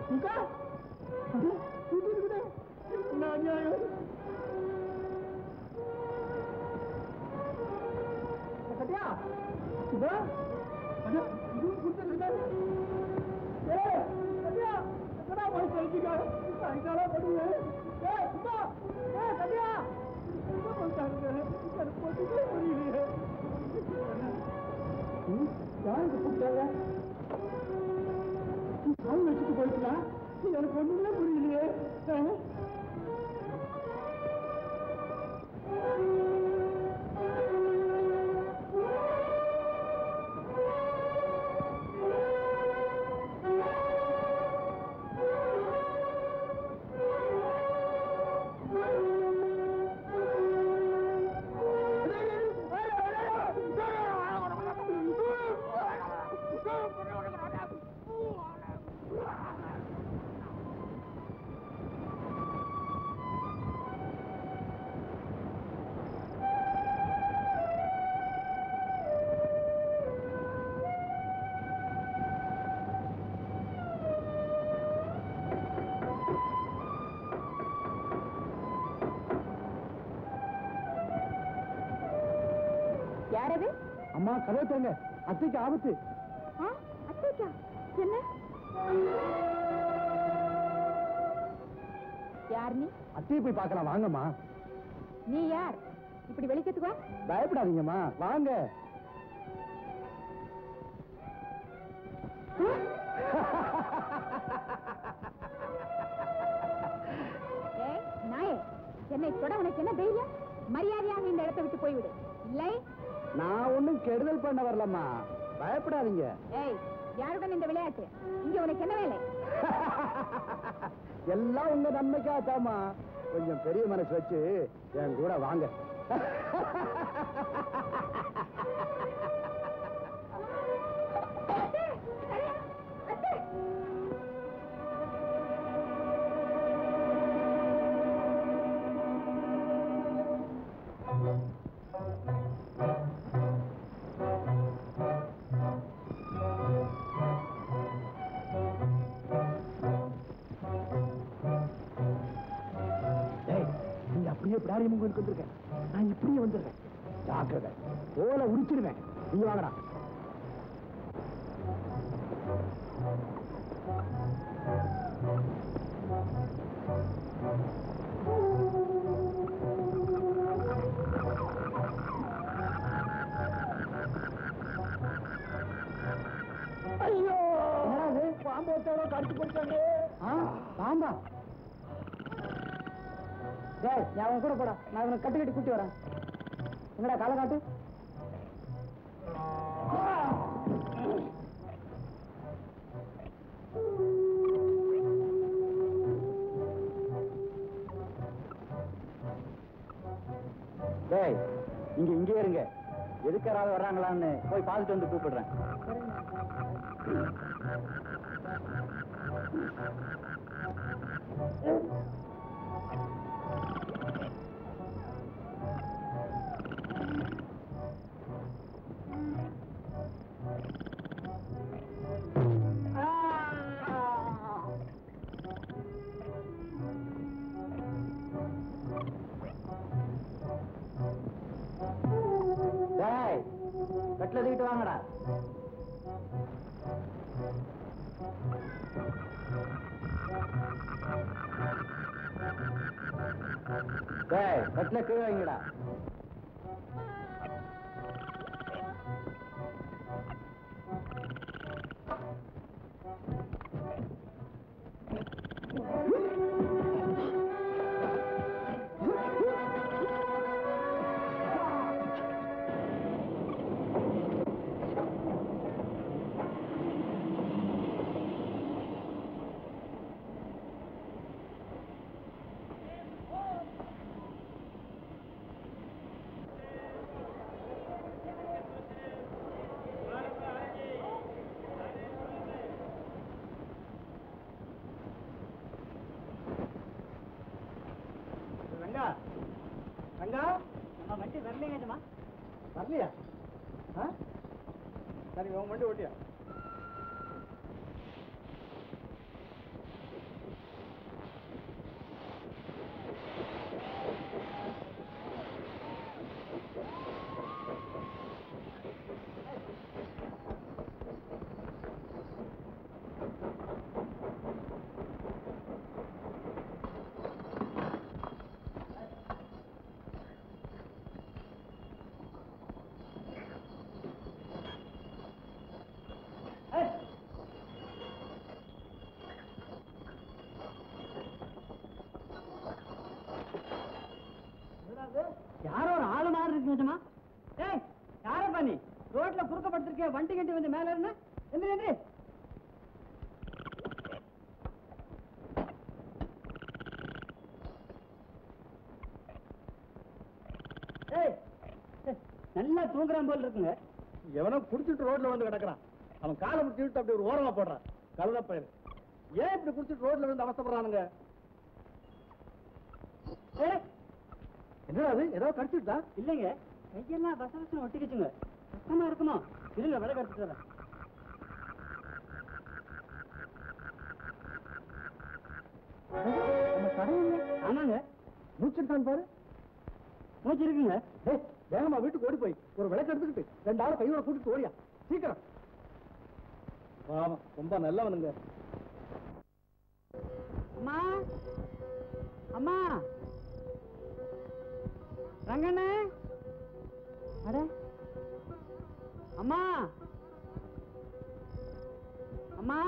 அக்கா இது இருக்குதே என்ன அநியாயம் சத்யா இதோ அண்ணா இது கொடுத்துருக்குதே ஏய் சத்யா எங்கடா போய் சொல்லிக்கோ சாயங்காலம் பண்ணுவேன் ஏய் சுத்தா ஏய் சத்யா எங்க போயிட்டாங்க எனக்கு ஒண்ணுமே புரியலையே ம், யாருக்கு கூப்பிட்டாங்க சாமி வச்சுட்டு போயிட்டா எனக்கு ஒண்ணுமே புரியலையே ஆ? யாரது அம்மா கதவை தரங்க அத்தைக்கு ஆபத்து ஆ அத்தைக்கா என்ன யார் நீ அத்தையை போய் பார்க்கலாம் வாங்கம்மா நீ யார் இப்படி வெளிச்சத்துக்கு வா பயப்படாதீங்கம்மா வாங்க ஏய் நாயே என்னை தொட உனக்கு என்ன தைரியம் மரியாதையாக இந்த இடத்தை விட்டு போய்விடு இல்லை நான் ஒண்ணும் கெடுதல் பண்ண வரலம்மா பயப்படாதீங்க ஏய் யாருடன் இந்த விளையாட்டு இங்க உனக்கு என்ன வேலை எல்லாம் உங்க நன்மைக்காகத்தாம்மா கொஞ்சம் பெரிய மனசு வச்சு என் கூட வாங்க டேய், நீங்க அப்படியே பிடாரியம் கோயிலுக்கு வந்திருக்கேன் நான் இப்படியே வந்துடுறேன் ஜாக்கிரதை ஓலை உரிச்சிருவேன் நீங்க வாங்கடா ஐயோ பாம்பு ஒருத்தவங்க கடிச்சு போட்டாங்க பாம்பா டேய் நீ அவன் கூட போடா நான் இவனை கட்டு கட்டி கூட்டி வரேன் என்னடா காலை காட்டு டேய் இங்க இங்கே இருங்க எதுக்கு யாராவது வர்றாங்களான்னு போய் பார்த்துட்டு வந்து கூப்பிடுறேன் டேய் கட்டில தூக்கிட்டு வாங்கடா டேய் கட்டில கீழே வைங்கடா ரங்கா ரங்கா நம்ம வண்டி வரலைங்கம்மா வரலையா ஆ? சரி உன் வண்டி ஓட்டியா இருக்கே வண்டி கட்டி வந்து மேல இருந்தா எந்திரி எந்திரி ஏய், நல்லா தூங்குறான் போல் இருக்குங்க எவனோ குடிச்சிட்டு ரோட்ல வந்து கிடக்குறான் அவன் காலை முடிச்சுட்டு அப்படி ஒரு ஓரமா போடுறான் கழுத பயிர் ஏன் இப்படி குடிச்சிட்டு ரோட்ல வந்து அவசப்படுறானுங்க ஏய், என்னடா அது ஏதோ கடிச்சிட்டா இல்லைங்க கையெல்லாம் பச பசங்க ஒட்டிக்கிச்சுங்க கஷ்டமா இருக்குமோ இருங்க விலை கடிச்சிட்டு வரேன் நம்ம கடையில் ஆமாங்க முடிச்சிருக்கான் பாரு மூச்சு இருக்குங்க டேய் வேகமா வீட்டுக்கு ஓடி போய் ஒரு விளக்கு எடுத்துக்கிட்டு ரெண்டு ஆளை கையோட கூட்டிட்டு ஓடியா சீக்கிரம் ஆமா ரொம்ப நல்லவனுங்க அம்மா அம்மா ரங்கண்ணே அட அம்மா அம்மா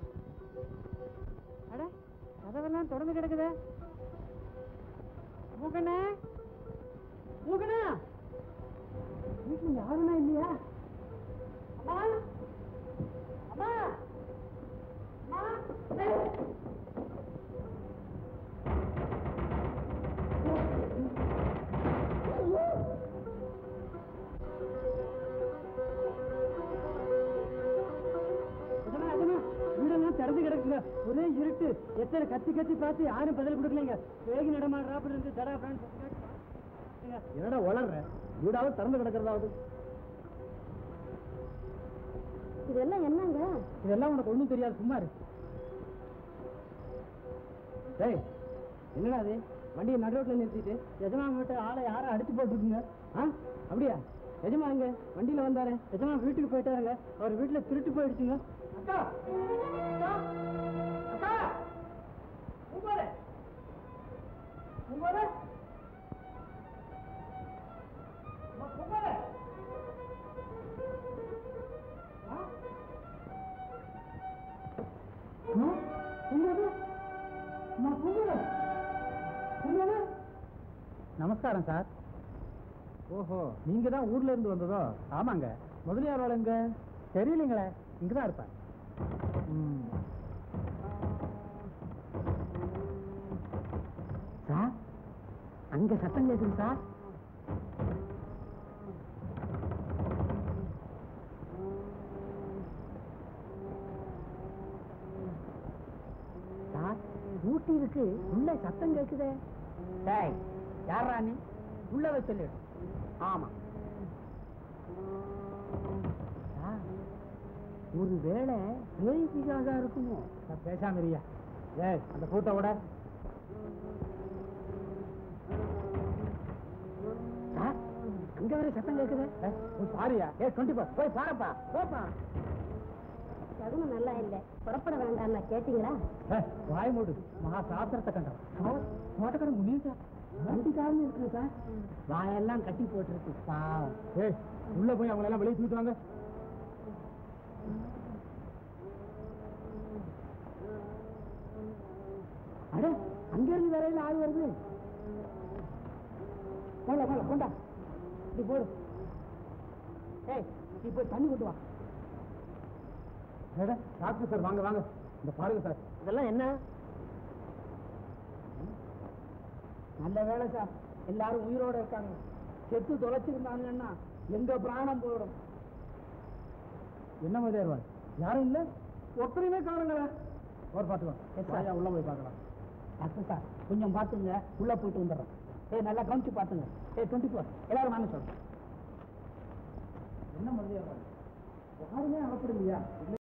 அட கதவெல்லாம் திறந்து கிடக்குதே மூக்கண்ணே மூக்கண்ணா வீட்டுல யாருன்னா இல்லையா அம்மா அம்மா அம்மா அதமா, அதமா, வீடெல்லாம் திறந்து கிடக்குங்க ஒரே இருட்டு எத்தனை கத்தி கத்தி பார்த்து யாரும் பதில் கொடுக்கலைங்க வேகி நடமாடுறாப்புல இருந்து தடா பிரான் என்னடா வளர்ற வீடாவது திறந்து கிடக்கிறதாவது இதெல்லாம் என்னங்க இதெல்லாம் உனக்கு ஒண்ணும் தெரியாது சும்மா இரு டேய் என்னடா அது வண்டியை நடு ரோட்ல நிறுத்திட்டு எஜமா வீட்டு ஆளை யாரும் அடிச்சு போட்டுருக்குங்க ஆ அப்படியா எஜமா எங்க வண்டியில வந்தாரு எஜமா வீட்டுக்கு போயிட்டாருங்க அவர் வீட்டுல திருட்டு போயிடுச்சுங்க அக்கா அக்கா அக்கா உங்களே உங்களே உங்களே நமஸ்காரம் சார் ஓஹோ நீங்க தான் ஊர்ல இருந்து வந்ததோ ஆமாங்க முதலியார் ஆள் எங்க தெரியலங்களே இங்கதான் இருப்பேன் சார் அங்க சத்தம் கேக்குது சார் சார் ஊட்டி இருக்கு உள்ள சத்தம் கேக்குதே டேய் யாரா நீ உள்ள போய் சொல்லு ஆமா சார் ஒரு வேளை பேய் பிசாசா இருக்குமோ பேசாம இருயா ஏய் அந்த பூட்டை விட சார் அங்க வர சத்தம் கேக்குது போய் பாருயா ஏ டுவெண்ட்டி ஃபோர் போய் பாருப்பா போப்பா சகுனம் நல்லா இல்லை புறப்பட வேண்டாம்னா கேட்டீங்களா வாய் மூடு மகா சாஸ்திரத்தை கண்டோம் தோட்டக்கடை முன்னிட்டு வண்டிக்காரன் இருக்கு சார் வாயெல்லாம் கட்டி போட்டிருக்கு பாவம் ஏய் உள்ள போய் அவங்கள எல்லாம் வெளியே தூக்கிட்டு வாங்க அட அங்க இருந்து வரையில ஆள் வருது போல போல கொண்டா இப்படி போடு ஏய் நீ போய் தண்ணி கொண்டு வா ஏடா, டாக்டர் சார் வாங்க வாங்க இந்த பாருங்க சார் இதெல்லாம் என்ன நல்ல வேலை சார் எல்லாரும் உயிரோட இருக்காங்க செத்து தொலைச்சிருந்தாங்கன்னா எங்க பிராணம் போயிடும் என்ன மாதிரி வருவார் யாரும் இல்ல ஒருத்தரையுமே காணுங்களே ஒரு பார்த்துக்கோ Yes, sir. வாயா, உள்ள போய் பார்க்கலாம் டாக்டர் சார் கொஞ்சம் பார்த்துங்க உள்ள போயிட்டு வந்துடுறோம் ஏய் நல்லா கவனிச்சு பார்த்துங்க ஏய் டுவெண்ட்டி ஃபோர் எல்லாரும் வாங்க சொல்றேன் என்ன மாதிரி யாருமே அகப்படுங்கய்யா